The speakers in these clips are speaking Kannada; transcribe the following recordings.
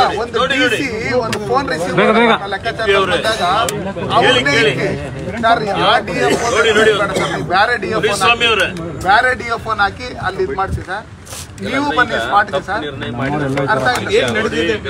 ಒಂದು ನೋಡಿ, ನೋಡಿ. ಡಿಸಿ ಒಂದು ಫೋನ್ ರಿಸೀವ್ ಬೇಗ, ಬೇಗ. ಲೆಕ್ಕಾಚಾರ ಇವ್ರೆ. ಬಂದಾಗ ಕೇಳಿ, ಅವ್ರನ್ನೇ ಕೇಳಿ. ಇಕ್ಕಿ. ಸರ್ ಆ ಡಿ ಎಫ್ ನೋಡಿ, ನೋಡಿ. ಬೇರೆ ಡಿ ಎಫ್ ಸ್ವಾಮಿ ಅವರೇ ಬೇರೆ ಡಿ ಎಫ್ ಹಾಕಿ ಅಲ್ಲಿ ಇದು ಮಾಡಿಸಿ ಸರ್ ನೀವು ಬನ್ನಿ ಸ್ಪಾಟ್ಗೆ ಸರ್ ಅರ್ಥ ಆಗಿಲ್ಲ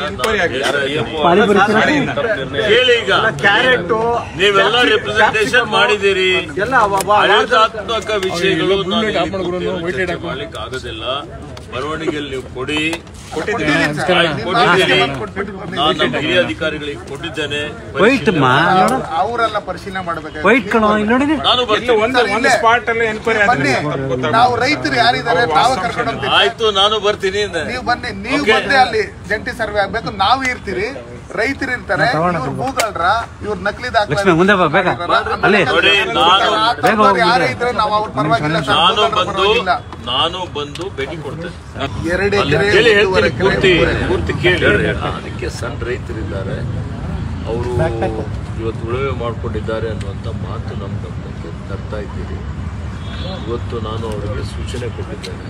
ಕೇಳಿ ಈಗ ನೀವೆಲ್ಲ ರೆಪ್ರೆಸೆಂಟೇಷನ್ ಮಾಡಿದ್ದೀರಿ ಆಡಳಿತಾತ್ಮಕ ವಿಷಯಗಳು ನಾನು ಇಲ್ಲಿ ಕೂತ್ಕೊಂಡು ಚರ್ಚೆ ಮಾಡ್ಲಿಕ್ಕೆ ಆಗೋದಿಲ್ಲ ಬರವಣಿಗೆಯಲ್ಲಿ ನೀವು ಕೊಡಿ ಕೊಟ್ಟಿದ್ದೀನಿ ಸರ್. ಆಯ್ತು, ನಿಮ್ಮ ಕೊಟ್ಟಿದ್ದೀರಿ ಆಸ್ತಿ ಕೊಟ್ಬಿಟ್ಟು ಬನ್ನಿ. ನಾನು ನಮ್ಮ ಹಿರಿಯ ಅಧಿಕಾರಿಗಳಿಗೆ ಕೊಟ್ಟಿದ್ದೇನೆ ವೈಟ್ ಮಾ ನೋಡು ಅವರೆಲ್ಲ ಪರಿಶೀಲನೆ ಮಾಡಬೇಕು ವೈಟ್ ಕಣೋ ಇಲ್ಲಿ ನೋಡಿ ನಾನು ಬರ್ತೀನಿ ಒಂದು ಒಂದು ಸ್ಪಾಟ್ ಅಲ್ಲಿ ಎನ್ಕ್ವೈರಿ ಬನ್ನಿ ನಾವು ರೈತರು ಯಾರಿದ್ದಾರೆ ನಾವು ಕರ್ಕೊಂಡು ಹೋಗ್ತೀವಿ ಆಯ್ತು ನಾನು ಬರ್ತೀನಿ ಅಂದೆ. ನೀವು ಬನ್ನಿ ನೀವು Okay. ಬಂದ್ರೆ ಅಲ್ಲಿ ಜಂಟಿ ಸರ್ವೆ ಆಗ್ಬೇಕು ನಾವು ಇರ್ತೀರಿ ರೈತರು ಇರ್ತಾರೆ ಇವ್ರು ಭೂಗಳ್ರ ಇವ್ರು ನಕಲಿ ಲಕ್ಷ್ಮಿ, ಮುಂದೆ ಬಾ, ಬೇಗ. ಅಲ್ಲಿ. ನೋಡಿ, ನಾನು- ಬೇಗ ಹೋಗಿ ಯಾರೇ ಇದ್ರೆ ನಾವು ಅವ್ರ ಪರವಾಗಿಲ್ಲ ಸರ್, ನಾನು ಭೂಗಳ್ರ ಬಂದು ಪರವಾಗಿಲ್ಲ. ನಾನು ಬಂದು ಭೇಟಿ ಕೊಡ್ತೇನೆ ಎರಡು ಅಲ್ಲಿ ಎಕರೆ ಕೇಳಿ ಒಂದೂವರೆ ಹೇಳ್ತೀನಿ ಪೂರ್ತಿ ಎಕರೆ ಪೂರ್ತಿ ಕೇಳಿ ಅದಕ್ಕೆ ಸಣ್ಣ ರೈತರಿದ್ದಾರೆ ಅವರು ಇವತ್ತು ಉಳುಮೆ ಮಾಡ್ಕೊಂಡಿದ್ದಾರೆ ಅನ್ನುವಂಥ ಮಾತು ನಮ್ಮ ಗಮನಕ್ಕೆ ತರ್ತಾ ಇದ್ದೀರಿ ಇವತ್ತು ನಾನು ಅವರಿಗೆ ಸೂಚನೆ ಕೊಟ್ಟಿದ್ದೇನೆ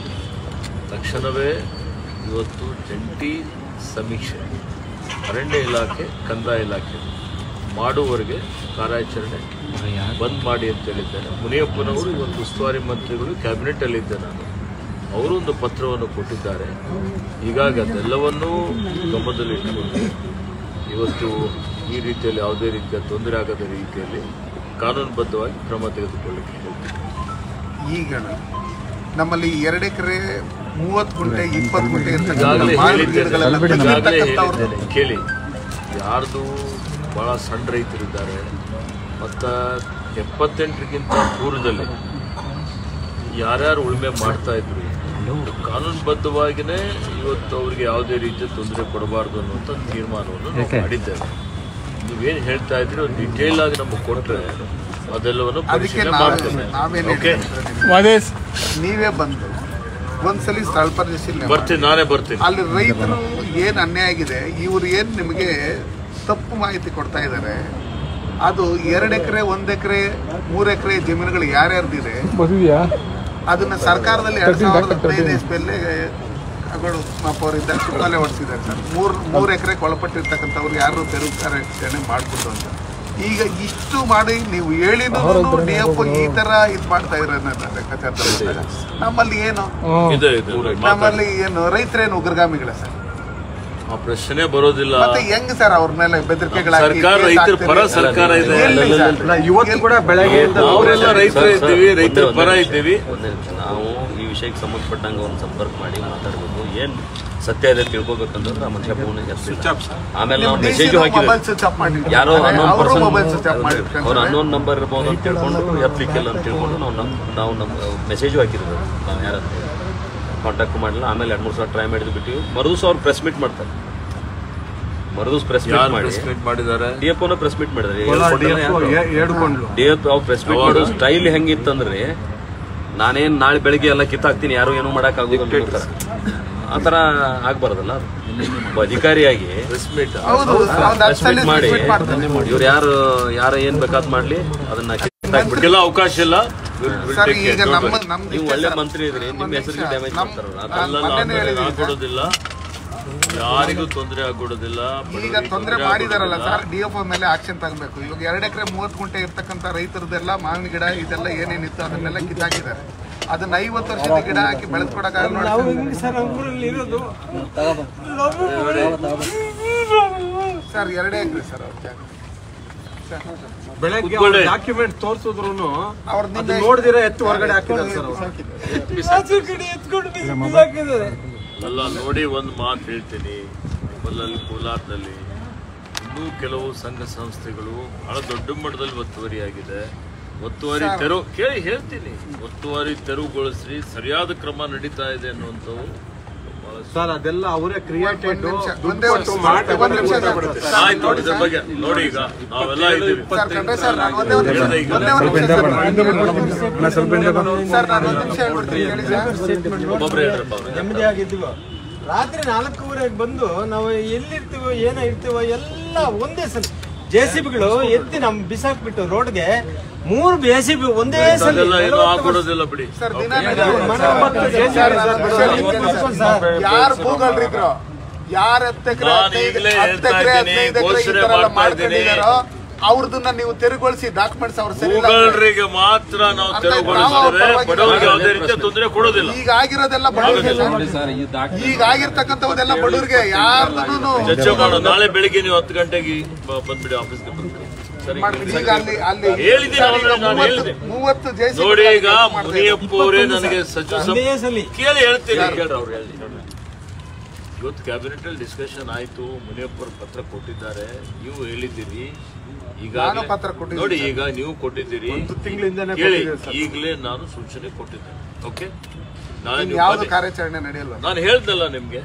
ತಕ್ಷಣವೇ ಇವತ್ತು ಜಂಟಿ ಸಮೀಕ್ಷೆ ಅರಣ್ಯ ಇಲಾಖೆ ಕಂದಾಯ ಇಲಾಖೆ ಮಾಡುವವರೆಗೆ ಕಾರ್ಯಾಚರಣೆ ಬಂದ್ ಮಾಡಿ ಅಂತ ಹೇಳಿದ್ದೇನೆ ಮುನಿಯಪ್ಪನವರು ಇವತ್ತು ಉಸ್ತುವಾರಿ ಮಂತ್ರಿಗಳು ಕ್ಯಾಬಿನೆಟಲ್ಲಿದ್ದೆ ನಾನು ಅವರು ಒಂದು ಪತ್ರವನ್ನು ಕೊಟ್ಟಿದ್ದಾರೆ ಹೀಗಾಗಿ ಅದೆಲ್ಲವನ್ನೂ ಗಮನದಲ್ಲಿಟ್ಟುಕೊಂಡು ಇವತ್ತು ಈ ರೀತಿಯಲ್ಲಿ ಯಾವುದೇ ರೀತಿಯ ತೊಂದರೆ ಆಗದ ರೀತಿಯಲ್ಲಿ ಕಾನೂನುಬದ್ಧವಾಗಿ ಕ್ರಮ ತೆಗೆದುಕೊಳ್ಳಿಕ್ಕೆ ಹೋಗ್ತೀನಿ ಈಗ ನಮ್ಮಲ್ಲಿ ಎರಡು ಎಕರೆ ಮೂವತ್ತು ಗುಂಟೆ ಇಪ್ಪತ್ತು ಗುಂಟೆ ಈಗಾಗಲೇ ಇರ್ತಕ್ಕಂಥ ಮಾವಿನ ಹೇಳಿದ್ದೇನೆ ಗಿಡಗಳೆಲ್ಲ ಈಗಾಗಲೇ ತೆಗೆದಿರ್ತಕ್ಕಂಥವ್ರು ಹೇಳಿದ್ದೇನೆ ಕೇಳಿ ಯಾರ್ದು ಭಾಳ ಸಣ್ಣ ರೈತರಿದ್ದಾರೆ ಮತ್ತು ಎಪ್ಪತ್ತೆಂಟರಿಗಿಂತ ಪೂರ್ವದಲ್ಲಿ ಯಾರ್ಯಾರು ಉಳುಮೆ ಮಾಡ್ತಾ ಇದ್ರು ಕಾನೂನುಬದ್ಧವಾಗಿಯೇ ಇವತ್ತು ಅವರಿಗೆ ಯಾವುದೇ ರೀತಿಯ ತೊಂದರೆ ಕೊಡಬಾರ್ದು ಅನ್ನುವಂಥ ತೀರ್ಮಾನವನ್ನು ನಾವು ಮಾಡಿದ್ದೇವೆ ನೀವೇನು ಹೇಳ್ತಾ ಇದ್ರಿ ಒಂದು ಡೀಟೇಲ್ ಆಗಿ ನಮಗೆ ಕೊಟ್ಟರೆ ಅದೆಲ್ಲವನ್ನು ಅದಕ್ಕೆ ಪರಿಶೀಲನೆ ನಾವೇ ಮಾಡ್ತೇನೆ ನಾವೇನು ಓಕೆ ನೀವೇ ಬಂದು ಒಂದ್ಸಲಿ ಸ್ಥಳ ಪರಿಶೀಲನೆ ಮಾಡಿ. ಬರ್ತೀನಿ ನಾನೇ ಬರ್ತೀನಿ ಅಲ್ಲಿ ರೈತರು ಏನ್ ಅನ್ಯಾಯ ಆಗಿದೆ ಇವ್ರು ಏನ್ ನಿಮಗೆ ತಪ್ಪು ಮಾಹಿತಿ ಕೊಡ್ತಾ ಇದ್ದಾರೆ ಅದು ಎರಡು ಎಕರೆ ಒಂದ್ ಎಕರೆ ಮೂರ್ ಎಕರೆ ಜಮೀನುಗಳು ಯಾರ್ಯಾರ್ದಿದೆ ಅದನ್ನ ಸರ್ಕಾರದಲ್ಲಿ ಎರಡ್ ಸಾವಿರದ ಹದಿನೈದು ಇಸ್ವಿಯಲ್ಲಿ ಅವರು ಇದ್ದಾರೆ ಸುತ್ತಾಲೆ ಹೊಡಿಸಿದ್ದಾರೆ ಸರ್ ಮೂರ್ ಮೂರ್ ಎಕರೆ ಒಳಪಟ್ಟಿರ್ತಕ್ಕಂಥವ್ರು ಯಾರು ತೆರವು ಕಾರ್ಯಾಚರಣೆ ಮಾಡ್ಬಿಟ್ಟು ಅಂತ ಈಗ ಇಷ್ಟು ಮಾಡಿ ನೀವು ಹೇಳಿದ್ರು ಡಿ ಎಫ್ ಈ ತರ ಇದ್ ಮಾಡ್ತಾ ಇದ್ರೆ ಲೆಕ್ಕಾಚಾರ ಬಂದಾಗ ನಮ್ಮಲ್ಲಿ ಏನು ಇದೆ ಇದೆ ನಮ್ಮಲ್ಲಿ ಏನು ರೈತರೇನು ಉಗ್ರಗಾಮಿಗಳ ಸರ್ ಆ ಪ್ರಶ್ನೆ ಬರೋದಿಲ್ಲ ಮತ್ತೆ ಹೆಂಗ್ ಸರ್ ಅವ್ರ ಮೇಲೆ ಬೆದರಿಕೆಗಳ ಸರ್ಕಾರ ರೈತರ ಪರ ಸರ್ಕಾರ ಇದೆ ಇವತ್ತು ಕೂಡ ಅವರೆಲ್ಲ ರೈತರೇ ಇದ್ದೀವಿ ರೈತರ ಪರ ಇದ್ದೀವಿ ಒಂದೇ ನಿಮಿಷ ನಾವು ಈ ವಿಷಯಕ್ಕೆ ಸಂಬಂಧಪಟ್ಟಂಗೆ ಒಂದು ಸಂಪರ್ಕ ಮಾಡಿ ಮಾತಾಡ್ಬೇಕು ಏನ್ ಸತ್ಯ ಇದೆ ತಿಳ್ಕೊಬೇಕಂತಂದ್ರೆ ಆ ಮನುಷ್ಯ ಫೋನ್ ಆಮೇಲೆ ನಾವು ಮೆಸೇಜ್ ಮೊಬೈಲ್ ಹಾಕಿದ್ವಿ ಸ್ವಿಚ್ ಆಫ್ ಮಾಡಿ ಯಾರೋ ಅನ್ನೋನ್ ಅವರು ಪರ್ಸನ್ ಮೊಬೈಲ್ ಸ್ವಿಚ್ ಆಫ್ ಅವ್ರ ಮಾಡಿರ್ತಾರೆ ಅನ್ನೋನ್ ನಂಬರ್ ಇರ್ಬೋದು ಅಂತ ತಿಳ್ಕೊಂಡು ಎತ್ತಲಿಕ್ಕಿಲ್ಲ ಅಂತ ತಿಳ್ಕೊಂಡು ನಾವು ನಮ್ ನಾವು ನಮ್ಮ ಮೆಸೇಜು ಹಾಕಿದ್ವಿ ನಾವು ಯಾರ ಕಾಂಟ್ಯಾಕ್ಟ್ ಮಾಡಿಲ್ಲ ಆಮೇಲೆ ಎರಡು ಮೂರು ಸಲ ಟ್ರೈ ಮಾಡಿದ್ದು ಬಿಟ್ಟಿವಿ ಮರುದಿವ್ಸ ಅವ್ರು ಪ್ರೆಸ್ ಮೀಟ್ ಮಾಡ್ತಾರೆ ಮರುದಿವ್ಸ ಪ್ರೆಸ್ ಮೀಟ್ ಯಾರು ಮಾಡಿ ಪ್ರೆಸ್ ಮೀಟ್ ಮಾಡಿದ್ದಾರೆ ಡಿ ಎಫ್ ಪ್ರೆಸ್ ಮೀಟ್ ಮಾಡಿದ್ದಾರೆ ಡಿ ಎಫ್ ಅವ್ರು ಪ್ರೆಸ್ ಮೀಟ್ ಮಾಡೋ ಸ್ಟೈಲ್ ಹೆಂಗಿತ್ತಂದ್ರೆ ನಾನೇನ್ ನಾಳೆ ಬೆಳಿಗ್ಗೆ ಎಲ್ಲ ಕಿತ್ತಾಕ್ತೀನಿ ಯಾರು ಏನೂ ಮಾಡಕ್ ಆಗೋದಿಲ್ಲ ಆ ಥರ ಆಗ್ಬಾರ್ದಲ್ಲ ಒಬ್ಬ ಅಧಿಕಾರಿಯಾಗಿ ಪ್ರೆಸ್ ಮೀಟ್ ಹೌದು ಅವ್ರು ಹತ್ತು ಪ್ರೆಸ್ ಸಲ ಮೀಟ್ ಮಾಡಿ switch ಮಾಡ್ತಾರೆ. ಇವ್ರು ಯಾರು ಯಾರು ಏನ್ ಬೇಕಾದ್ ಮಾಡ್ಲಿ ಅದನ್ನ ಕಿತ್ತಾಕ್ಬಿಡಿ ಇದಕ್ಕೆಲ್ಲ ಅವಕಾಶ ಇಲ್ಲ We'll- we'll sir take care. ಈಗ Don't ನಮ್ಮ worry. ನಮ್ದು ನೀವು ಇಷ್ಟೇ ಒಳ್ಳೆ ಸರ್. ಮಂತ್ರಿ ಇದ್ರಿ ನಿಮ್ ಒಂದ್ ಹೆಸರಿಗೆ ನಿಮಿಷ. ಡ್ಯಾಮೇಜ್ ನಮ್- ಮಾಡ್ತಾರಲ್ಲ ನಾನ್ ಅಲ್ಲ, ಮೊನ್ನೆನೇ ನಾನು ಹೇಳಿದ್ದೀನಿ ನಾನು ಸರ್. ಕೊಡೋದಿಲ್ಲ ಯಾರಿಗೂ ತೊಂದರೆ ಆಗೋದಿಲ್ಲ ಈಗ ತೊಂದರೆ ಮಾಡಿದಾರಲ್ಲ ಸರ್ ಡಿ ಎಫ್ ಮೇಲೆ ಆಕ್ಷನ್ ತಗಬೇಕು ಇವಾಗ ಎರಡು ಎಕರೆ ಮೂವತ್ತು ಗುಂಟೆ ಇರ್ತಕ್ಕಂಥ ರೈತರದೆಲ್ಲ ಮಾವಿನ ಗಿಡ ಇದೆಲ್ಲ ಏನೇನಿತ್ತು ಅದನ್ನೆಲ್ಲ ಕಿತ್ತಾಕಿದ್ದಾರೆ ಅದನ್ನ ಐವತ್ತು ವರ್ಷದ ಗಿಡ ಹಾಕಿ ಬೆಳೆಸ್ಕೊಡಕ್ಕಾಗಲ್ಲ ನೋಡಿ ಸರ್ ಎರಡೇ ಎಕರೆ ಸರ್ ಅವ್ರ ಜಾಗ ಬೆಳಗ್ಗೆ ಕೂತ್ಕೊಳ್ಳಿ. ಡಾಕ್ಯುಮೆಂಟ್ ತೋರ್ಸಿದ್ರು ಅವ್ರದ್ದು ಅದು ನೋಡ್ದಿರ ಎತ್ತು ಹೊರಗಡೆ ಹಾಕಿದ್ದಾರೆ ಸರ್ ಅವ್ರು. ಅಲ್ಲ ನೋಡಿ ಒಂದು ಮಾತು ಹೇಳ್ತೀನಿ ನಮ್ಮಲ್ಲಿ ಕೋಲಾರದಲ್ಲಿ ಇನ್ನೂ ಕೆಲವು ಸಂಘ ಸಂಸ್ಥೆಗಳು ಬಹಳ ದೊಡ್ಡ ಮಟ್ಟದಲ್ಲಿ ಒತ್ತುವರಿಯಾಗಿದೆ ಒತ್ತುವರಿ ತೆರವು ಕೇಳಿ ಹೇಳ್ತೀನಿ ಒತ್ತುವರಿ ತೆರವುಗೊಳಿಸಿ ಸರಿಯಾದ ಕ್ರಮ ನಡೀತಾ ಇದೆ ಅನ್ನುವಂಥವು ಬಹಳ ಸರ್ ಅದೆಲ್ಲ ಅವರೇ ಕ್ರಿಯೇಟೆಡ್ ಒಂದ್ ನಿಮಿಷ, ಒಂದೇ ಒಂದು ನಿಮಿಷ, ಒಂದ್ ನಿಮಿಷ ಸರ್. ಆಯ್ತು ನೋಡಿ ಇದ್ರ ಬಗ್ಗೆ ನೋಡಿ ಈಗ ನಾವೆಲ್ಲ ಇದ್ದೀವಿ ಸರ್ ಖಂಡ್ರೆ ಸರ್ ನಾನು ಒಂದೇ ಒಂದು ನಿಮಿಷ ಹೇಳ್ದೆ ಈಗ. ಒಂದೇ ಒಂದು ನಿಮಿಷ ಸರ್ ಸರ್ ನಾನು ಒಂದು ನಿಮಿಷ ಹೇಳ್ಬಿಡ್ತೀನಿ ಹೇಳಿ ಸರ್ ಒಬ್ಬೊಬ್ರು ಹೇಳ್ರಪ್ಪ ಅವ್ರಿಗೆ. ನೆಮ್ಮದಿಯಾಗಿದ್ವು ರಾತ್ರಿ ನಾಲ್ಕೂವರೆಗೆ ಬಂದು ನಾವು ಎಲ್ಲಿರ್ತೀವೋ ಏನೋ ಇರ್ತೀವೋ ಎಲ್ಲ ಒಂದೇ ಸಲ ಜೆ ಸಿ ಬಿಗಳು ಎತ್ತಿ ನಮ್ ಬಿಸಾಕ್ಬಿಟ್ಟು ರೋಡ್ಗೆ ಮೂರು ಜೆ ಸಿ ಬಿ ಒಂದೇ ಸಲ ಅದೆಲ್ಲ ಏನೂ ಆಗ್ಬಿಡೋದಿಲ್ಲ ಬಿಡಿ ಸರ್ ದಿನ ನಡೆಯುವ- ಸರ್, ನಾನು ವಿಷಯ ಹೇಳ್ತೀನಿ ಸರ್. ಯಾರು ಭೂಗಳ್ರಿದ್ರು ಯಾರ ಹತ್ತು ಎಕರೆ ನಾನು ಹದಿನೈದು ಈಗಲೇ ಹತ್ತು ಹೇಳ್ತಾ ಎಕರೆ ಇದ್ದೀನಿ, ಹದಿನೈದು ಎಕರೆ ಈ ಘೋಷಣೆ ತರ ಎಲ್ಲ ಮಾಡ್ತಾ ಇದ್ದೀನಿ. ಮಾಡ್ಕೊಂಡಿದಾರೋ ಅವ್ರದನ್ನ ನೀವು ತೆರವುಗೊಳಿಸಿ ಡಾಕ್ಯುಮೆಂಟ್ಸ್ ಅವ್ರು ಸರಿ ಇಲ್ಲ ಅಂದ್ರೆ. ಗೂಗಲ್ರಿಗೆ ಮಾತ್ರ ನಾವು ಅರ್ಥ ಆಯ್ತು, ನಾವು ತೆರವುಗೊಳಿಸಿದ್ರೆ ಪರವಾಗಿಲ್ಲ. ಬಡವರಿಗೆ ಯಾವುದೇ ರೀತಿಯ ತೊಂದರೆ ಕೊಡೋದಿಲ್ಲ ಈಗ ಆಗಿರೋದೆಲ್ಲ ಬಡವರಿಗೆ ಸರ್. ಈಗ ಆಗಿರ್ತಕ್ಕಂಥದ್ದೆಲ್ಲ ಬಡವರಿಗೆ ಯಾರ್ದು ಚರ್ಚೆ ಮಾಡೋಣ ನಾಳೆ ಬೆಳಿಗ್ಗೆ ನೀವು ಹತ್ತು ಗಂಟೆಗೆ ಬ- ಬಂದ್ಬಿಡಿ ಆಫೀಸ್ಗೆ ಬಂದ್ಬಿಡಿ ಸರಿ ಈಗ ಅಲ್ಲಿ ಅಲ್ಲಿ ಹೇಳಿದ್ದೀನಿ ಸರ್, ಈಗ already, ನಾನು ಮೂವತ್ತು- ಹೇಳಿದೆ. ಮೂವತ್ತು ಜೆ ಸಿ ನೋಡಿ ಈಗ ಮುನಿಯಪ್ಪ ಅವರೇ ನನಗೆ ಸಚಿವ ಒಂದೇ ಸಂಪುಟ ಸಲ ಕೇಳಿ ಹೇಳ್ತೀನಿ ಕೇಳ್ರಿ ಅವ್ರು ಹೇಳಿ ಇವತ್ತು ಕ್ಯಾಬಿನೆಟ್ ಅಲ್ಲಿ ಡಿಸ್ಕಷನ್ ಆಯ್ತು ಮುನಿಯಪ್ಪ ಅವ್ರು ಪತ್ರ ಕೊಟ್ಟಿದ್ದಾರೆ ನೀವು ಹೇಳಿದ್ದೀರಿ ಈಗ ನಾನು ಪತ್ರ ಕೊಟ್ಟಿದ್ದೀನಿ ನೋಡಿ ಈಗ ನೀವು ಕೊಟ್ಟಿದ್ದೀರಿ ತಿಂಗಳಿಂದನೇ ಕೇಳಿ ಕೊಟ್ಟಿದ್ದೀರಿ ಸರ್. ಈಗಲೇ ನಾನು ಸೂಚನೆ ಕೊಟ್ಟಿದ್ದೇನೆ ಓಕೆ ನಾಳೆ ನೀವು ಯಾವ್ದು ಬನ್ನಿ. ಕಾರ್ಯಾಚರಣೆ ನಡೆಯಲ್ವ ನಾನು ಹೇಳ್ದಲ್ಲ ನಿಮ್ಗೆ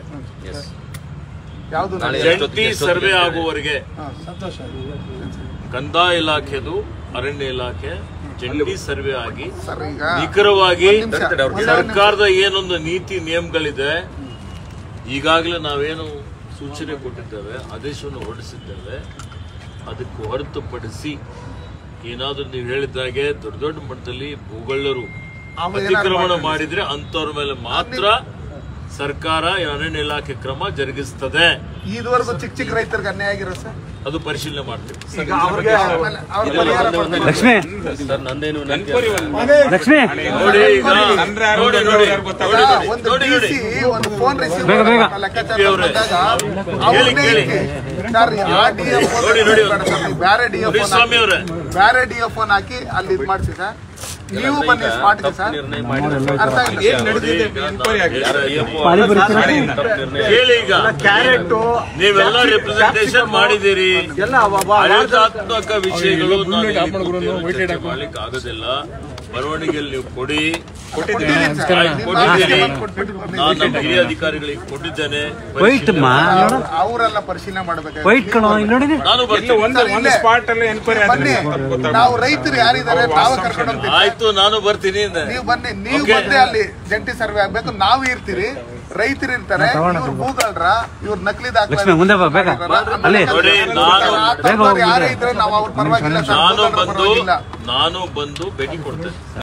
ಯಾವ್ದು ಜಂಟಿ ಸರ್ವೆ ಆಗುವವರೆಗೆ ಸಂತೋಷ ಕಂದಾಯ ಇಲಾಖೆದು ಅರಣ್ಯ ಇಲಾಖೆ ಜಂಟಿ ಸರ್ವೆ ಆಗಿ ಸರ್ ಈಗ ನಿಖರವಾಗಿ ಒಂದ್ ನಿಮಿಷ, ಒಂದ್ ನಿಮಿಷ. ಸರ್ಕಾರದ ಏನೊಂದು ನೀತಿ ನಿಯಮಗಳಿದೆ ಈಗಾಗಲೇ ನಾವೇನು ಸೂಚನೆ ಕೊಟ್ಟಿದ್ದೇವೆ ಆದೇಶವನ್ನು ಹೊರಡಿಸಿದ್ದೇವೆ ಅದಕ್ಕೆ ಹೊರತುಪಡಿಸಿ ಏನಾದರೂ ನೀವು ಹೇಳಿದಾಗೆ ದೊಡ್ಡ ದೊಡ್ಡ ಮಟ್ಟದಲ್ಲಿ ಭೂಗಳ್ಳರು ಅವು ಏನಾದ್ರು ಅತಿಕ್ರಮಣ ಮಾಡ್ತಾರೆ. ಮಾಡಿದ್ರೆ ಅಂತವ್ರ ಮೇಲೆ ಮಾತ್ರ ಸರ್ಕಾರ ಅರಣ್ಯ ಇಲಾಖೆ ಕ್ರಮ ಜರುಗಿಸ್ತದೆ ಇದುವರೆಗೂ ಚಿಕ್ಕ ಚಿಕ್ಕ ರೈತರಿಗೆ ಅನ್ಯಾಯ ಆಗಿರೋ ಸರ್ ಅದು ಪರಿಶೀಲನೆ ಮಾಡ್ತೀವಿ ಈಗ ಅವ್ರಿಗೆ ಆಮೇಲೆ ಅವ್ರ ಪರಿಹಾರ ಕೊಡ್ತಾರೆ. ಲಕ್ಷ್ಮಿ ಸರ್ ನಂದೇನು ಲಕ್ಷ್ಮಿ ನೋಡಿ ಈಗ ನೋಡಿ ನೋಡಿ ನೋಡಿ ಈಗ ನೋಡಿ ಒಂದು ನೋಡಿ ನೋಡಿ ಡಿಸಿ ಒಂದು ಫೋನ್ ರಿಸೀವ್ ಬೇಗ, ಬೇಗ. ಲೆಕ್ಕಾಚಾರ ಅವ್ರೆ. ಬಂದಾಗ ಕೇಳಿ, ಅವ್ರನ್ನೇ ಕೇಳಿ. ಇಕ್ಕೆ. ಸರ್ ಆ ಡಿ ಎಫ್ ನೋಡಿ, ನೋಡಿ. ಬೇರೆ ಡಿ ಎಫ್ ಸ್ವಾಮಿ ಅವರೇ ಬೇರೆ ಡಿ ಎಫ್ ಹಾಕಿ ಅಲ್ಲಿ ಇದು ಮಾಡ್ಸಿ ಸರ್ ನೀವು ಬನ್ನಿ ಸ್ಪಾಟ್ಗೆ ಸರ್ ನಿರ್ಣಯ ಮಾಡಿದ್ರೆ ಅರ್ಥ ಆಗಿಲ್ಲ ಏನ್ ನಡೆದಿದೆ ಪಾಳಿ ಬರೀತೀರಾ? ಕೇಳಿ ಈಗ ಕ್ಯಾರೆಟ್ ನೀವೆಲ್ಲ ರೆಪ್ರೆಸೆಂಟೇಷನ್ ಮಾಡಿದ್ದೀರಿ ಎಲ್ಲ ಅವ- ಅವ- ಆಡಳಿತಾತ್ಮಕ ವಿಷಯಗಳು ನಾನು ಇಲ್ಲಿ ಕೂತ್ಕೊಂಡು ಚರ್ಚೆ ಮಾಡ್ಲಿಕ್ಕೆ ಆಗೋದಿಲ್ಲ ಬರವಣಿಗೆಯಲ್ಲಿ ನೀವು ಕೊಡಿ ಕೊಟ್ಟಿದ್ದೀನಿ ಸರ್. ಆಯ್ತು, ನಿಮ್ಮ ಕೊಟ್ಟಿದ್ದೀರಿ ಆಸ್ತಿ ಕೊಟ್ಬಿಟ್ಟು ಬಂದಿದ್ದೀನಿ. ನಾನು ನಮ್ಮ ಹಿರಿಯ ಅಧಿಕಾರಿಗಳಿಗೆ ಕೊಟ್ಟಿದ್ದೇನೆ ವೈಟ್ ಅಮ್ಮ ನೋಡ ಅವ್ರು- ಅವರೆಲ್ಲ ಪರಿಶೀಲನೆ ಮಾಡಬೇಕು ವೈಟ್ ಕಣೋ ಇಲ್ಲಿ ನೋಡಿ ನಾನು ಬರ್ತೀನಿ ಬನ್ನಿ ನಾವು ರೈತರು ಯಾರಿದ್ದಾರೆ ನಾವೇ ಕರ್ಕೊಂಡು ಹೋಗ್ತೀವಿ ಆಯ್ತು ನಾನು ಬರ್ತೀನಿ ಅಂದೆ. ನೀವು ಬನ್ನಿ ನೀವು Okay. ಬಂದೆ ಅಲ್ಲಿ ಜಂಟಿ ಸರ್ವೆ ಆಗ್ಬೇಕು ನಾವು ಇರ್ತೀರಿ ರೈತರು ಇರ್ತಾರೆ ಇವ್ರು ಭೂಗಳ್ರ ಇವ್ರು ನಕಲಿ ದಾಖಲೆ ಲಕ್ಷ್ಮಿ, ಮುಂದೆ ಬಾ, ಬೇಗ. ಅಲ್ಲಿ. ನೋಡಿ, ನಾನು- ಆ ಥರದವ್ರು ಯಾರೇ ಇದ್ರೆ ನಾವು ಅವ್ರ ಪರವಾಗಿಲ್ಲ ಸರ್, ನಾನು ಭೂಗಳ್ರ ಬಂದು ಪರವಾಗಿಲ್ಲ. ನಾನು ಬಂದು ಭೇಟಿ ಕೊಡ್ತೇನೆ